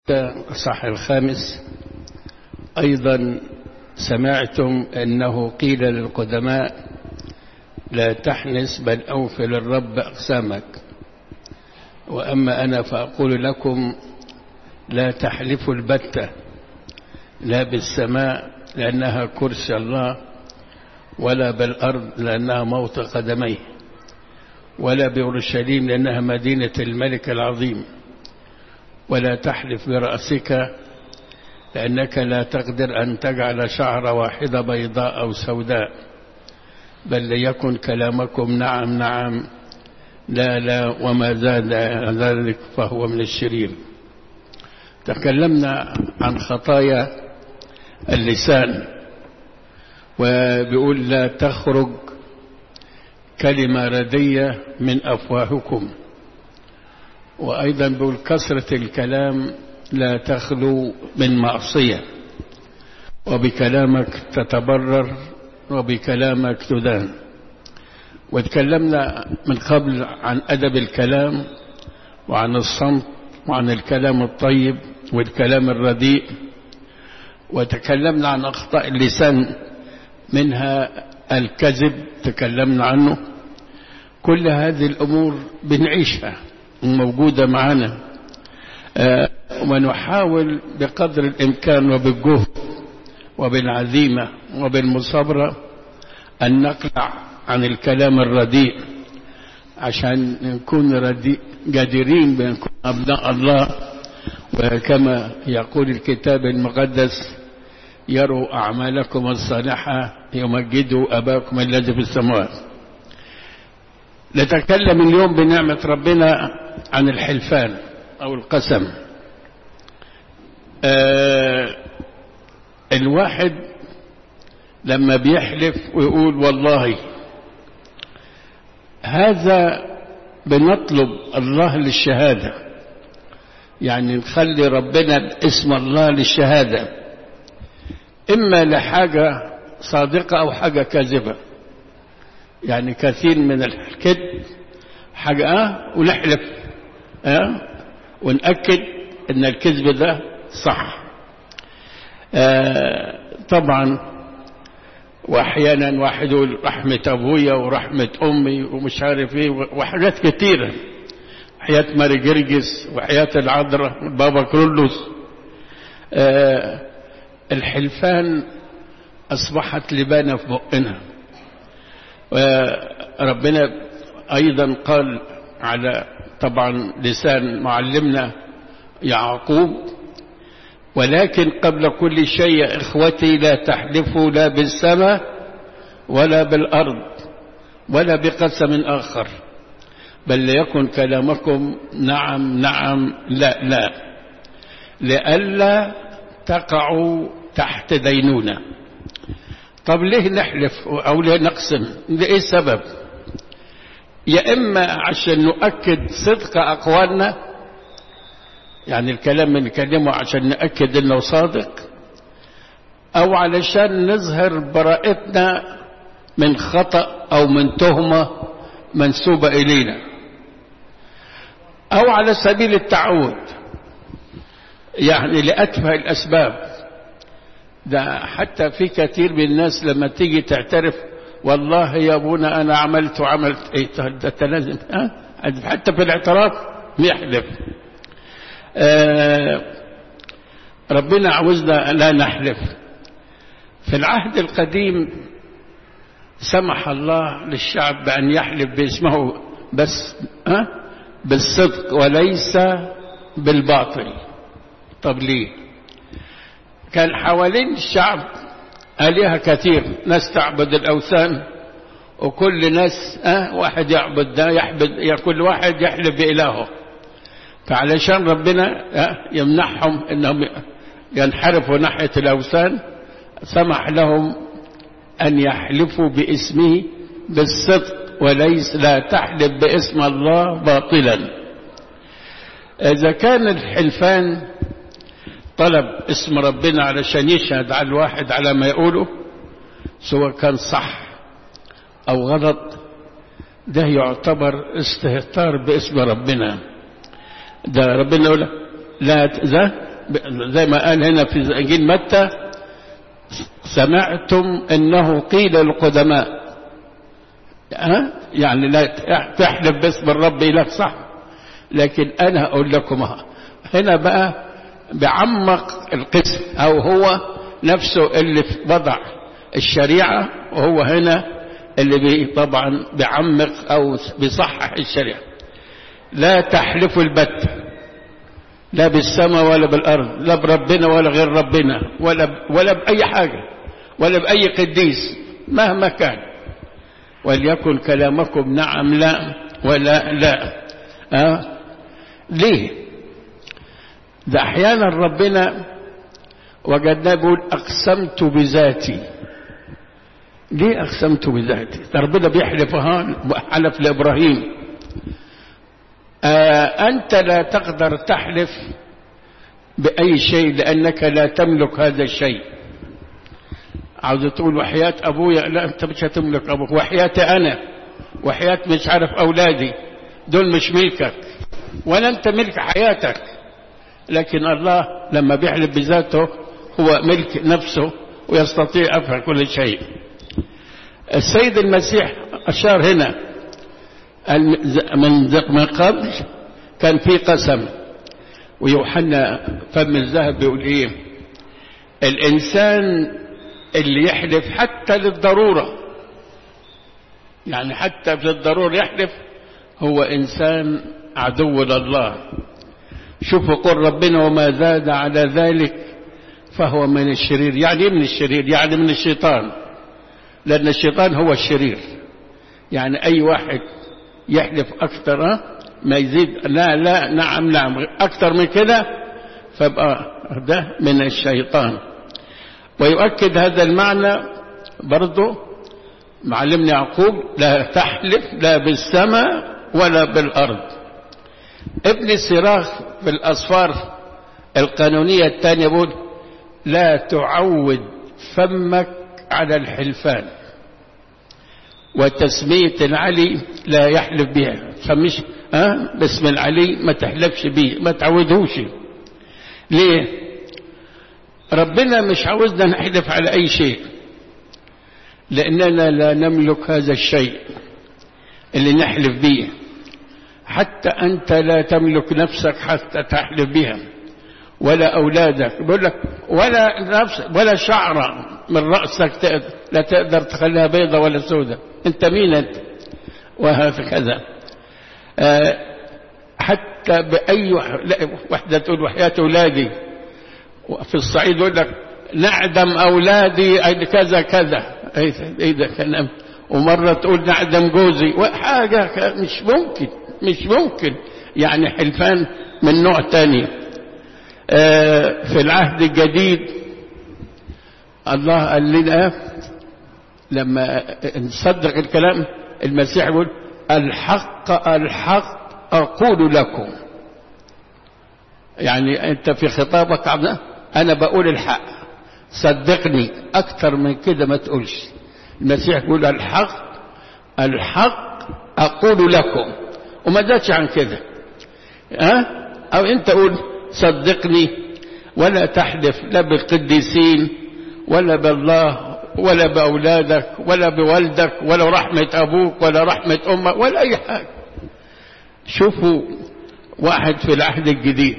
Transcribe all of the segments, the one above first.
الصح الخامس أيضا سمعتم أنه قيل للقدماء لا تحنس بل أوفي للرب أقسامك وأما أنا فأقول لكم لا تحلفوا البتة لا بالسماء لأنها كرسي الله ولا بالأرض لأنها موت قدميه ولا بأورشليم لأنها مدينة الملك العظيم ولا تحلف برأسك لأنك لا تقدر أن تجعل شعر واحدة بيضاء أو سوداء بل ليكن كلامكم نعم نعم لا لا وما زاد ذلك فهو من الشرير تكلمنا عن خطايا اللسان وبيقول لا تخرج كلمة ردية من أفواهكم وأيضا بيقول كثرة الكلام لا تخلو من معصية وبكلامك تتبرر وبكلامك تدان وتكلمنا من قبل عن أدب الكلام وعن الصمت وعن الكلام الطيب والكلام الرديء وتكلمنا عن أخطاء اللسان منها الكذب تكلمنا عنه كل هذه الأمور بنعيشها وموجودة معنا آه ونحاول بقدر الإمكان وبالجهد وبالعزيمة وبالمصابرة أن نقلع عن الكلام الرديء عشان نكون رديء قادرين بنكون أبناء الله وكما يقول الكتاب المقدس يروا أعمالكم الصالحة يمجدوا أباكم الذي في السماوات نتكلم اليوم بنعمة ربنا عن الحلفان أو القسم آه الواحد لما بيحلف ويقول والله هذا بنطلب الله للشهادة يعني نخلي ربنا اسم الله للشهادة إما لحاجة صادقة أو حاجة كاذبة يعني كثير من الكذب حاجة آه ونحلف آه ونأكد أن الكذب ده صح آه طبعا واحيانا واحد يقول رحمة ابويا ورحمة امي ومش عارف ايه وحاجات كتيرة حياة ماري جرجس وحياة العذراء بابا كرولوس آه الحلفان اصبحت لبانة في بقنا وربنا ايضا قال على طبعا لسان معلمنا يعقوب ولكن قبل كل شيء يا إخوتي لا تحلفوا لا بالسماء ولا بالأرض ولا بقسم آخر بل ليكن كلامكم نعم نعم لا لا لئلا تقعوا تحت دينونة طب ليه نحلف أو ليه نقسم لإيه السبب يا إما عشان نؤكد صدق أقوالنا يعني الكلام بنكلمه عشان نأكد انه صادق او علشان نظهر براءتنا من خطأ او من تهمة منسوبة الينا او على سبيل التعود يعني لأتفه الاسباب ده حتى في كثير من الناس لما تيجي تعترف والله يا ابونا انا عملت وعملت ايه ده لازم ها حتى في الاعتراف يحلف آه ربنا عاوزنا لا نحلف في العهد القديم سمح الله للشعب بأن يحلف باسمه بس أه؟ بالصدق وليس بالباطل طب ليه كان حوالين الشعب آلهة كثير ناس تعبد الأوثان وكل ناس أه واحد يعبد ده يحبد كل واحد يحلف بإلهه فعلشان ربنا يمنحهم انهم ينحرفوا ناحية الاوثان سمح لهم ان يحلفوا باسمه بالصدق وليس لا تحلف باسم الله باطلا اذا كان الحلفان طلب اسم ربنا علشان يشهد على الواحد على ما يقوله سواء كان صح او غلط ده يعتبر استهتار باسم ربنا ده ربنا يقول لا ده زي ما قال هنا في انجيل متى سمعتم انه قيل للقدماء ها يعني لا تحلف باسم الرب لك صح لكن انا اقول لكم هنا بقى بعمق القسم او هو نفسه اللي وضع الشريعه وهو هنا اللي بي طبعا بعمق او بيصحح الشريعه لا تحلفوا البت لا بالسماء ولا بالارض لا بربنا ولا غير ربنا ولا ولا باي حاجه ولا باي قديس مهما كان وليكن كلامكم نعم لا ولا لا أه؟ ليه ده احيانا ربنا وجدناه بيقول اقسمت بذاتي ليه اقسمت بذاتي ده ربنا بيحلف حلف لابراهيم آه أنت لا تقدر تحلف بأي شيء لأنك لا تملك هذا الشيء عاوز تقول وحياة أبويا لا أنت مش هتملك أبوك وحياتي أنا وحياة مش عارف أولادي دول مش ملكك ولا أنت ملك حياتك لكن الله لما بيحلف بذاته هو ملك نفسه ويستطيع أفعل كل شيء السيد المسيح أشار هنا من قبل كان في قسم ويوحنا فم الذهب بيقول ايه الانسان اللي يحلف حتى للضروره يعني حتى في الضروره يحلف هو انسان عدو لله شوفوا قل ربنا وما زاد على ذلك فهو من الشرير يعني ايه من الشرير يعني من الشيطان لان الشيطان هو الشرير يعني اي واحد يحلف أكثر ما يزيد لا لا نعم نعم أكثر من كده فبقى ده من الشيطان ويؤكد هذا المعنى برضه معلمنا يعقوب لا تحلف لا بالسماء ولا بالأرض ابن الصراخ في الأصفار القانونية الثانية يقول لا تعود فمك على الحلفان وتسمية العلي لا يحلف بها فمش ها باسم العلي ما تحلفش بيه ما تعودهوش ليه ربنا مش عاوزنا نحلف على أي شيء لأننا لا نملك هذا الشيء اللي نحلف به حتى أنت لا تملك نفسك حتى تحلف بها ولا أولادك بقول لك ولا نفس ولا شعرة من رأسك تقدر لا تقدر تخليها بيضة ولا سودة أنت مين أنت وهكذا آه حتى بأي وحدة تقول وحياة أولادي في الصعيد يقول لك نعدم أولادي كذا كذا إيه ده كلام ومرة تقول نعدم جوزي وحاجة مش ممكن مش ممكن يعني حلفان من نوع تاني آه في العهد الجديد الله قال لنا لما نصدق الكلام المسيح يقول الحق الحق أقول لكم يعني أنت في خطابك أنا بقول الحق صدقني أكثر من كده ما تقولش المسيح يقول الحق الحق أقول لكم وما زادش عن كده أه؟ أو أنت قول صدقني ولا تحلف لا بالقديسين ولا بالله ولا بأولادك ولا بوالدك ولا رحمة أبوك ولا رحمة أمك ولا أي حاجة شوفوا واحد في العهد الجديد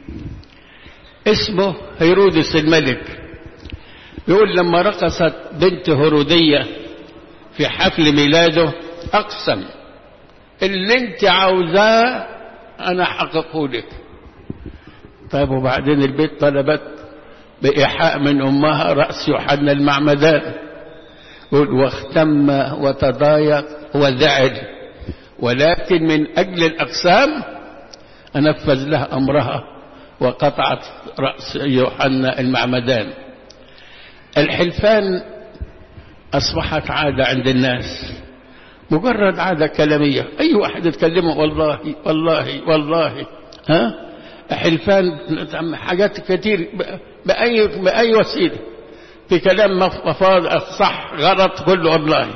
اسمه هيرودس الملك يقول لما رقصت بنت هرودية في حفل ميلاده أقسم اللي انت عاوزاه أنا حققه لك طيب وبعدين البيت طلبت بإيحاء من أمها رأس يوحنا المعمدان يقول واختم وتضايق وزعل ولكن من أجل الأقسام أنفذ لها أمرها وقطعت رأس يوحنا المعمدان الحلفان أصبحت عادة عند الناس مجرد عادة كلامية أي واحد يتكلمه والله والله والله ها حلفان حاجات كتير بأي, بأي وسيلة في كلام مفاض صح غلط كله والله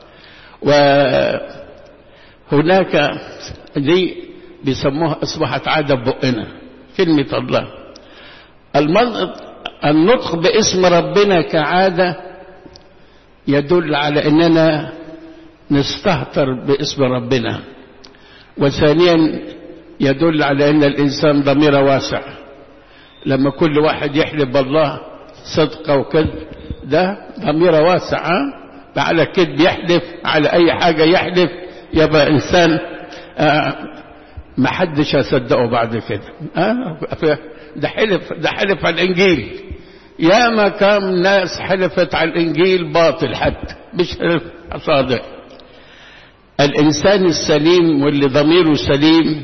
وهناك دي بيسموها أصبحت عادة بقنا كلمة الله النطق باسم ربنا كعادة يدل على أننا نستهتر باسم ربنا وثانيا يدل على أن الإنسان ضميره واسع لما كل واحد يحلف بالله صدق وكذب ده ضميره واسع على كذب يحلف على أي حاجة يحلف يبقى إنسان آه ما حدش يصدقه بعد كده آه ده حلف ده حلف على الإنجيل يا ما كم ناس حلفت على الإنجيل باطل حتى مش حلف صادق الإنسان السليم واللي ضميره سليم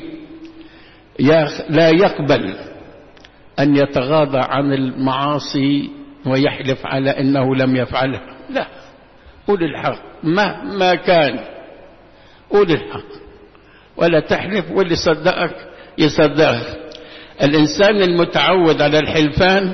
لا يقبل أن يتغاضى عن المعاصي ويحلف على أنه لم يفعلها لا قول الحق مهما كان قول الحق ولا تحلف واللي صدقك يصدقك الإنسان المتعود على الحلفان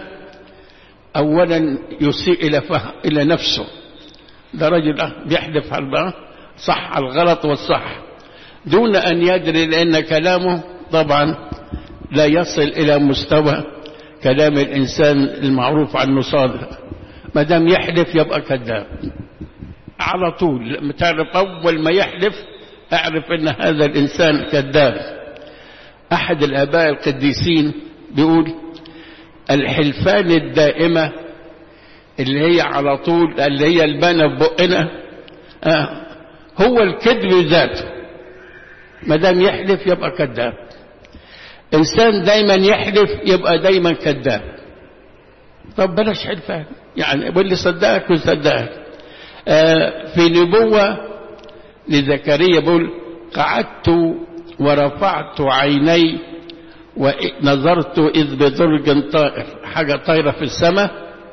أولا يسيء إلى, فهم إلى نفسه ده رجل بيحلف على صح على الغلط والصح دون أن يدري لأن كلامه طبعا لا يصل إلى مستوى كلام الإنسان المعروف عنه صادق ما دام يحلف يبقى كذاب على طول تعرف أول ما يحلف أعرف أن هذا الإنسان كذاب أحد الآباء القديسين بيقول الحلفان الدائمة اللي هي على طول اللي هي البانة في بقنا آه هو الكذب ذاته ما دام يحلف يبقى كذاب إنسان دايما يحلف يبقى دايما كذاب طب بلاش حلفان يعني واللي صدقك وصدقك آه في نبوة لزكريا بيقول قعدت ورفعت عيني ونظرت إذ بدرج طائر حاجة طايرة في السماء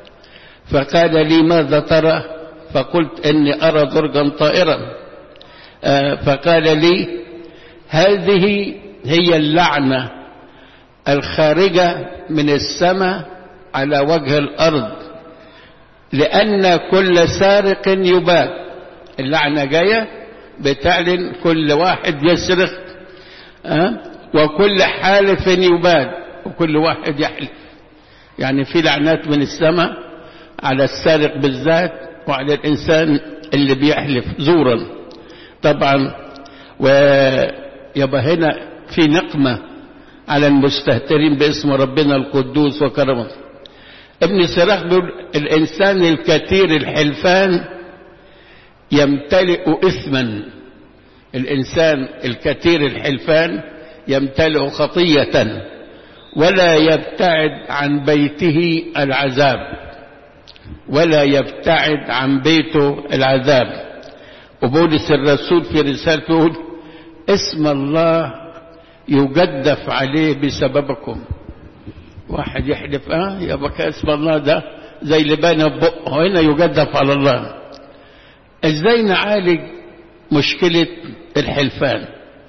فقال لي ماذا ترى فقلت إني أرى درجا طائرا آه فقال لي هذه هي اللعنة الخارجة من السماء على وجه الأرض لأن كل سارق يباد اللعنة جاية بتعلن كل واحد يسرق أه؟ وكل حالف يباد وكل واحد يحلف يعني في لعنات من السماء على السارق بالذات وعلى الإنسان اللي بيحلف زورا طبعا ويبقى هنا في نقمة على المستهترين باسم ربنا القدوس وكرمه ابن سراخ بيقول الإنسان الكثير الحلفان يمتلئ إثما الإنسان الكثير الحلفان يمتلئ خطية ولا يبتعد عن بيته العذاب ولا يبتعد عن بيته العذاب وبولس الرسول في رسالته يقول اسم الله يجدف عليه بسببكم واحد يحلف اه يبقى اسم الله ده زي اللي بان بقه هنا يجدف على الله ازاي نعالج مشكلة الحلفان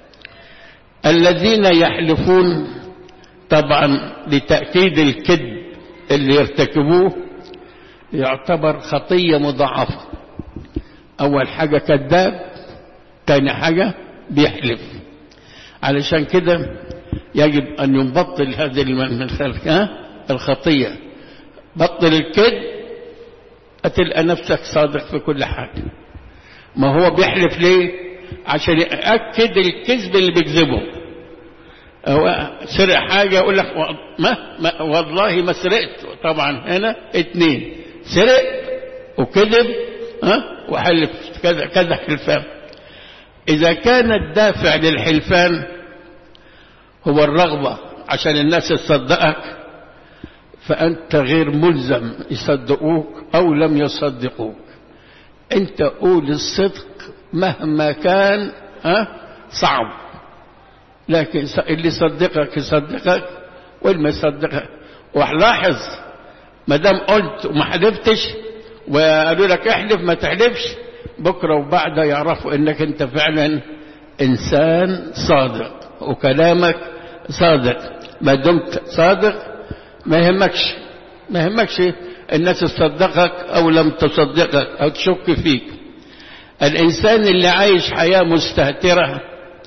الذين يحلفون طبعا لتأكيد الكذب اللي يرتكبوه يعتبر خطية مضاعفة أول حاجة كذاب تاني حاجة بيحلف علشان كده يجب أن يبطل هذه الخطية بطل الكذب هتلقى نفسك صادق في كل حاجة ما هو بيحلف ليه عشان يأكد الكذب اللي بيكذبه هو سرق حاجة يقول لك ما, ما والله ما سرقت طبعا هنا اتنين سرق وكذب ها وحلف كذا كذا حلفان إذا كان الدافع للحلفان هو الرغبة عشان الناس تصدقك فأنت غير ملزم يصدقوك أو لم يصدقوك أنت قول الصدق مهما كان ها صعب لكن اللي يصدقك يصدقك واللي ما يصدقك ولاحظ ما دام قلت وما حلفتش وقالوا لك احلف ما تحلفش بكره وبعد يعرفوا انك انت فعلا انسان صادق وكلامك صادق ما دمت صادق ما يهمكش ما يهمكش الناس تصدقك او لم تصدقك او تشك فيك الانسان اللي عايش حياه مستهتره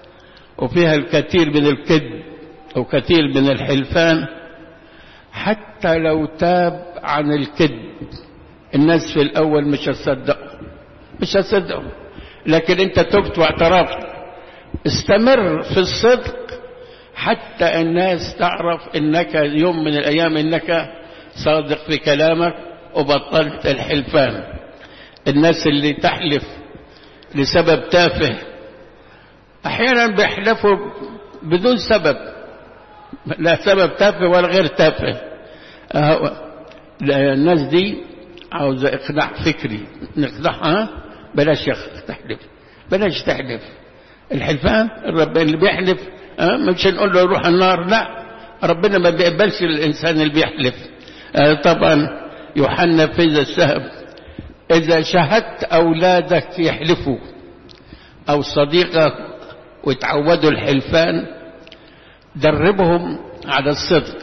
وفيها الكثير من الكذب وكثير من الحلفان حتى حتى لو تاب عن الكذب الناس في الأول مش هتصدقوا مش هتصدقوا لكن انت تبت واعترفت استمر في الصدق حتى الناس تعرف انك يوم من الايام انك صادق في كلامك وبطلت الحلفان الناس اللي تحلف لسبب تافه احيانا بيحلفوا بدون سبب لا سبب تافه ولا غير تافه الناس دي عاوزة اقناع فكري نقنعها بلاش يا تحلف بلاش تحلف الحلفان الرب اللي بيحلف أه مش نقول له روح النار لا ربنا ما بيقبلش الانسان اللي بيحلف أه طبعا يوحنا في ذا السهم اذا شاهدت اولادك يحلفوا او صديقك وتعودوا الحلفان دربهم على الصدق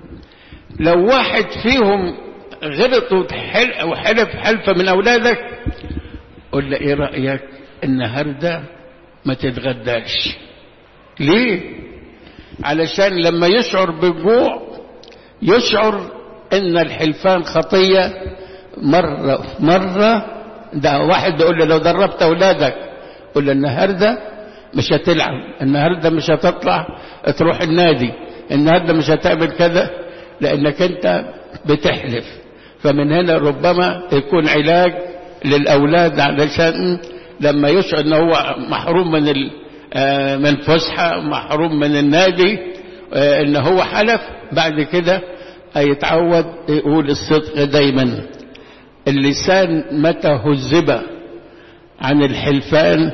لو واحد فيهم غلط وحلف حلفة من أولادك قل له إيه رأيك النهاردة ما تتغداش ليه علشان لما يشعر بالجوع يشعر ان الحلفان خطية مرة في مرة ده واحد يقول له لو دربت أولادك قل له النهاردة مش هتلعب النهاردة مش هتطلع تروح النادي النهاردة مش هتعمل كذا لأنك أنت بتحلف فمن هنا ربما يكون علاج للأولاد علشان لما يشعر ان هو محروم من من الفسحة محروم من النادي ان هو حلف بعد كده هيتعود يقول الصدق دايما اللسان متى هذب عن الحلفان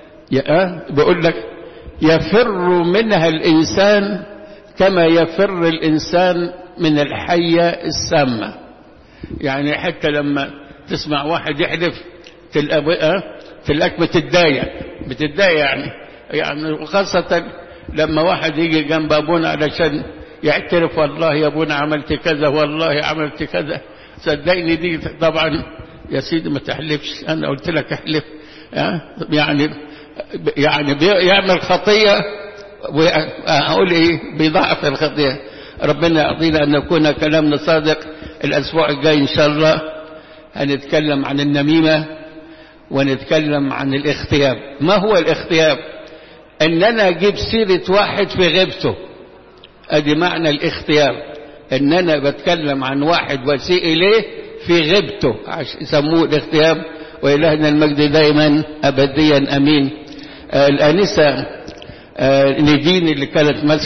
بيقول لك يفر منها الإنسان كما يفر الإنسان من الحية السامة يعني حتى لما تسمع واحد يحلف تلقى بقى تلاقيك بتتضايق بتتضايق يعني يعني وخاصة لما واحد يجي جنب أبونا علشان يعترف والله يا أبونا عملت كذا والله عملت كذا صدقني دي طبعا يا سيدي ما تحلفش أنا قلت لك احلف يعني يعني يعمل خطية وأقول إيه بيضاعف الخطية ربنا يعطينا أن نكون كلامنا صادق الأسبوع الجاي إن شاء الله هنتكلم عن النميمة ونتكلم عن الاختياب ما هو الاختياب ان انا اجيب سيرة واحد في غيبته ادي معنى الاختياب ان انا بتكلم عن واحد واسيء اليه في غيبته عشان يسموه الاختياب والهنا المجد دائما ابديا امين آه الانسة آه ندين اللي كانت ماسكه